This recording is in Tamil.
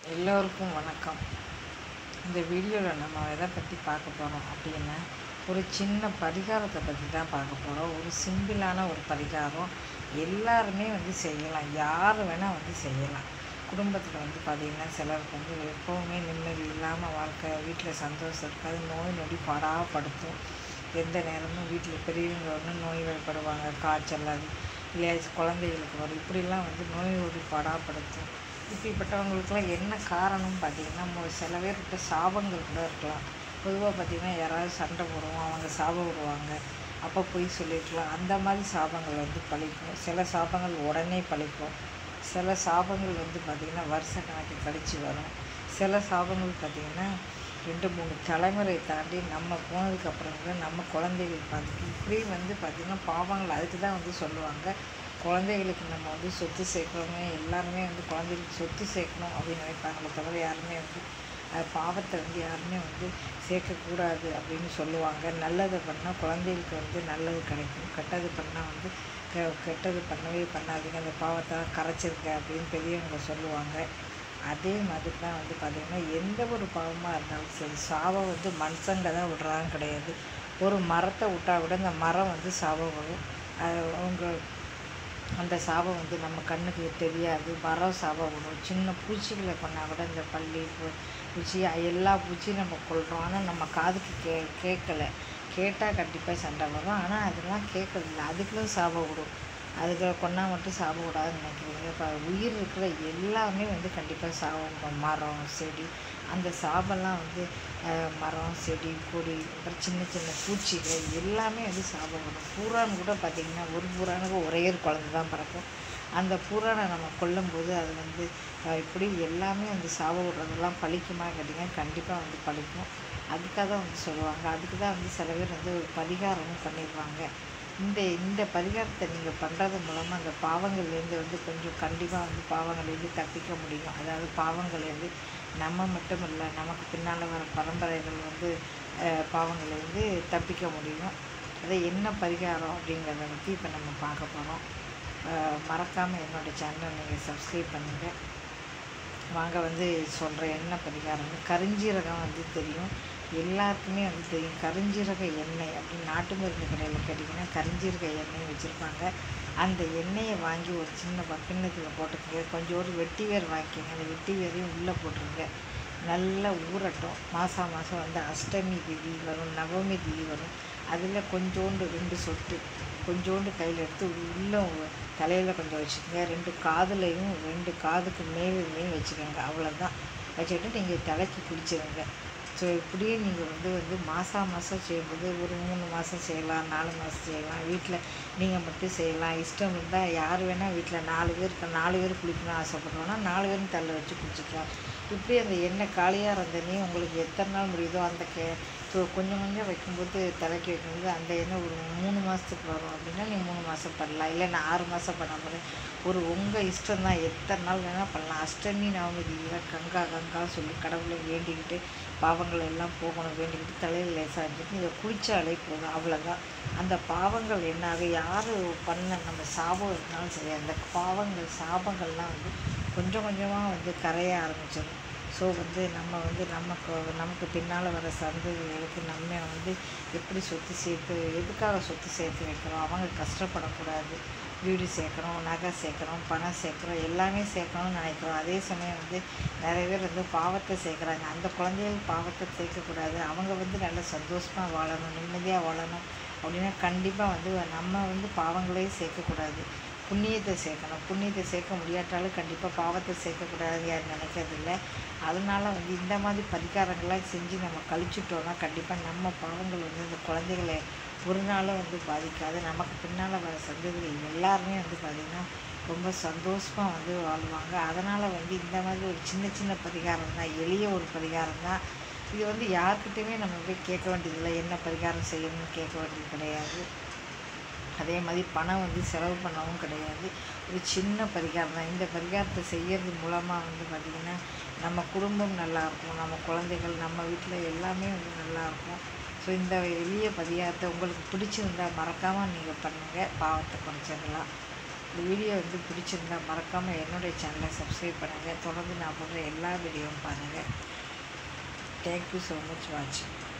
எல்லோருக்கும் வணக்கம் இந்த வீடியோவில் நம்ம எதை பற்றி பார்க்க போகிறோம் அப்படின்னா ஒரு சின்ன பரிகாரத்தை பற்றி தான் பார்க்க போகிறோம் ஒரு சிம்பிளான ஒரு பரிகாரம் எல்லாருமே வந்து செய்யலாம் யார் வேணால் வந்து செய்யலாம் குடும்பத்தில் வந்து பார்த்திங்கன்னா சிலருக்கு வந்து எப்போவுமே நிம்மதி இல்லாமல் வாழ்க்கை வீட்டில் சந்தோஷம் இருக்காது நோய் நொடி படாப்படுத்தும் எந்த நேரமும் வீட்டில் பெரியவங்க வந்து நோய் வழிபடுவாங்க காய்ச்சல் அது இல்லையா குழந்தைகளுக்கு வரும் இப்படிலாம் வந்து நோய் நொடி படாப்படுத்தும் இப்படிப்பட்டவங்களுக்குலாம் என்ன காரணம் பார்த்தீங்கன்னா மொ- சில பேர்கிட்ட சாபங்கள் கூட இருக்கலாம் பொதுவாக பார்த்தீங்கன்னா யாராவது சண்டை போடுவோம் அவங்க சாபம் விடுவாங்க அப்போ போய் சொல்லியிருக்கலாம் அந்த மாதிரி சாபங்கள் வந்து பழிக்கும் சில சாபங்கள் உடனே பழிக்கும் சில சாபங்கள் வந்து பார்த்திங்கன்னா வருஷ கணக்கு கழித்து வரும் சில சாபங்கள் பார்த்திங்கன்னா ரெண்டு மூணு தலைமுறை தாண்டி நம்ம போனதுக்கப்புறம் கூட நம்ம குழந்தைகள் பார்த்து இப்படி வந்து பார்த்திங்கன்னா பாவங்கள் அதுக்கு தான் வந்து சொல்லுவாங்க குழந்தைகளுக்கு நம்ம வந்து சொத்து சேர்க்கணுமே எல்லாருமே வந்து குழந்தைகளுக்கு சொத்து சேர்க்கணும் அப்படின்னு நினைப்பாங்களே தவிர யாருமே வந்து அஹ், பாவத்தை வந்து யாருமே வந்து சேர்க்கக்கூடாது அப்படின்னு சொல்லுவாங்க நல்லதை பண்ணால் குழந்தைகளுக்கு வந்து நல்லது கிடைக்கும் கெட்டது பண்ணால் வந்து கெ- கெட்டது பண்ணவே பண்ணாதீங்க அந்த பாவத்தை கரைச்சிருக்க அப்படின்னு பெரியவங்க சொல்லுவாங்க அதே மாதிரி தான் வந்து பார்த்திங்கன்னா எந்த ஒரு பாவமாக இருந்தாலும் சரி சாபம் வந்து மனுஷங்க தான் விடுறாங்க கிடையாது ஒரு மரத்தை விட்டா விட அந்த மரம் வந்து சாபம் வரும் அது அவங்க அந்த சாபம் வந்து நம்ம கண்ணுக்கு தெரியாது மரம் சாபம் விடும் சின்ன பூச்சிகளை பண்ணால் கூட இந்த பள்ளி பூ- பூச்சி எல்லா பூச்சியும் நம்ம கொள்கிறோம் ஆனால் நம்ம காதுக்கு கே கேட்கல கேட்டால் கண்டிப்பாக சண்டை வரும் ஆனால் அதெல்லாம் கேட்கறதில்ல அதுக்குள்ள சாபம் விடும் அதுக்கு கொண்டா மட்டும் சாபம் விடாதுன்னு நினைக்கிறீங்க இப்போ உயிர் இருக்கிற எல்லாமே வந்து கண்டிப்பாக சாபம் விடும் மரம் செடி அந்த சாபம்லாம் வந்து அஹ், மரம் செடி கொடி அப்புறம் சின்ன சின்ன பூச்சிகள் எல்லாமே வந்து சாபம் விடும் பூரான் கூட பார்த்திங்கன்னா ஒரு பூரானுக்கு ஒரே ஒரு குழந்தை தான் பிறக்கும் அந்த பூரானை நம்ம கொல்லும்போது அது வந்து அஹ், இப்படி எல்லாமே வந்து சாபம் விடுறதெல்லாம் பழிக்குமா கேட்டிங்கன்னா கண்டிப்பாக வந்து பழிக்கும் அதுக்காக தான் வந்து சொல்லுவாங்க அதுக்கு தான் வந்து சில பேர் வந்து ஒரு பரிகாரமும் பண்ணிடுவாங்க இந்த இந்த பரிகாரத்தை நீங்கள் பண்ணுறது மூலமாக அந்த பாவங்கள்லேருந்து வந்து கொஞ்சம் கண்டிப்பாக வந்து பாவங்கள்லேருந்து தப்பிக்க முடியும் அதாவது பாவங்கள்லேருந்து நம்ம மட்டும் இல்லை நமக்கு பின்னால் வர பரம்பரைகள் வந்து அஹ், பாவங்கள்லேருந்து தப்பிக்க முடியும் அது என்ன பரிகாரம் அப்படிங்கிறத பற்றி இப்போ நம்ம பார்க்க போகிறோம் மறக்காமல் என்னோடய சேனலை நீங்கள் சப்ஸ்கிரைப் பண்ணுங்கள் வாங்க வந்து சொல்கிறேன் என்ன பரிகாரம்னு கருஞ்சீரகம் வந்து தெரியும் எல்லாருக்குமே வந்து தெரியும் கருஞ்சீரக எண்ணெய் அப்படின்னு நாட்டு மருந்து கடையில் கேட்டிங்கன்னா கருஞ்சீரக எண்ணெய் வச்சுருப்பாங்க அந்த எண்ணெயை வாங்கி ஒரு சின்ன பக்கிண்ணத்தில் போட்டுக்கங்க கொஞ்சோண்டு வெட்டி வேர் வாங்கிக்கோங்க அந்த வெட்டி வேரையும் உள்ளே போட்டுருங்க நல்லா ஊறட்டும் மாதம் மாதம் வந்து அஷ்டமி திதி வரும் நவமி திதி வரும் அதில் கொஞ்சோண்டு ரெண்டு சொட்டு கொஞ்சோண்டு கையில் எடுத்து உள்ளே தலையில் கொஞ்சம் வச்சுக்கோங்க ரெண்டு காதுலையும் ரெண்டு காதுக்கு மேலேயும் வச்சுக்கோங்க அவ்வளோதான் வச்சுக்கிட்டு நீங்கள் தலைக்கு குளிச்சிருங்க ஸோ இப்படியே நீங்கள் வந்து வந்து மாதம் மாதம் செய்யும்போது ஒரு மூணு மாதம் செய்யலாம் நாலு மாதம் செய்யலாம் வீட்டில் நீங்கள் மட்டும் செய்யலாம் இஷ்டம் இருந்தால் யார் வேணால் வீட்டில் நாலு பேர் இருக்க நாலு பேர் குளிக்கணும்னு ஆசைப்படுறோன்னா நாலு பேரும் தள்ள வச்சு குளிச்சுக்கலாம் இப்படி அந்த எண்ணெய் காலியாக இருந்தனே உங்களுக்கு எத்தனை நாள் முடியுதோ அந்த கே ஸோ கொஞ்சம் கொஞ்சம் வைக்கும்போது தலைக்கு வைக்கும்போது அந்த எண்ணெய் ஒரு மூணு மாதத்துக்கு வரும் அப்படின்னா நீங்கள் மூணு மாதம் பண்ணலாம் இல்லை நான் ஆறு மாதம் பண்ண போகிறேன் ஒரு உங்கள் இஷ்டம் தான் எத்தனை நாள் வேணால் பண்ணலாம் அஷ்டமி நவமி தீபில் கங்கா கங்கா சொல்லி கடவுளை வேண்டிக்கிட்டு பாவங்கள் எல்லாம் போகணும் வேண்டிக்கிட்டு தலையில் லேசாக இருந்துட்டு இதை குளிச்சாலே போதும் அவ்வளோதான் அந்த பாவங்கள் என்னாக யார் பண்ண நம்ம சாபம் இருந்தாலும் சரி அந்த பாவங்கள் சாபங்கள்லாம் வந்து கொஞ்சம் கொஞ்சமாக வந்து கரைய ஆரம்பிச்சிடும் ஸோ வந்து நம்ம வந்து நமக்கு நமக்கு பின்னால் வர சந்ததிகளுக்கு நம்ம வந்து எப்படி சொத்து சேர்த்து எதுக்காக சொத்து சேர்த்து வைக்கிறோம் அவங்க கஷ்டப்படக்கூடாது வீடு சேர்க்குறோம் நகை சேர்க்குறோம் பணம் சேர்க்குறோம் எல்லாமே சேர்க்கணும்னு நினைக்கிறோம் அதே சமயம் வந்து நிறைய பேர் வந்து பாவத்தை சேர்க்குறாங்க அந்த குழந்தைகள் பாவத்தை சேர்க்கக்கூடாது அவங்க வந்து நல்ல சந்தோஷமாக வாழணும் நிம்மதியாக வாழணும் அப்படின்னா கண்டிப்பாக வந்து நம்ம வந்து பாவங்களே சேர்க்கக்கூடாது புண்ணியத்தை சேர்க்கணும் புண்ணியத்தை சேர்க்க முடியாட்டாலும் கண்டிப்பாக பாவத்தை சேர்க்கக்கூடாது யாரும் நினைக்கிறதில்ல அதனால வந்து இந்த மாதிரி பரிகாரங்கள்லாம் செஞ்சு நம்ம கழிச்சிட்டோம்னா கண்டிப்பாக நம்ம பாவங்கள் வந்து இந்த குழந்தைகளை ஒரு நாளும் வந்து பாதிக்காது நமக்கு பின்னால் வர சந்ததிகள் எல்லாருமே வந்து பார்த்திங்கன்னா ரொம்ப சந்தோஷமாக வந்து வாழ்வாங்க அதனால் வந்து இந்த மாதிரி ஒரு சின்ன சின்ன பரிகாரம் தான் எளிய ஒரு பரிகாரம் தான் இது வந்து யார்கிட்டையுமே நம்ம போய் கேட்க வேண்டியதில்லை என்ன பரிகாரம் செய்யணும்னு கேட்க வேண்டியது கிடையாது அதே மாதிரி பணம் வந்து செலவு பண்ணவும் கிடையாது ஒரு சின்ன பரிகாரம் தான் இந்த பரிகாரத்தை செய்யறது மூலமாக வந்து பார்த்திங்கன்னா நம்ம குடும்பம் நல்லா இருக்கும் நம்ம குழந்தைகள் நம்ம வீட்டில் எல்லாமே வந்து நல்லா இருக்கும் ஸோ இந்த எளிய பரிகாரத்தை உங்களுக்கு பிடிச்சிருந்தா மறக்காமல் நீங்கள் பண்ணுங்கள் பாவத்தை குறைச்சிடலாம் இந்த வீடியோ வந்து பிடிச்சிருந்தா மறக்காமல் என்னுடைய சேனலை சப்ஸ்கிரைப் பண்ணுங்கள் தொடர்ந்து நான் போடுற எல்லா வீடியோவும் பாருங்கள் தேங்க்யூ ஸோ மச் வாட்சிங்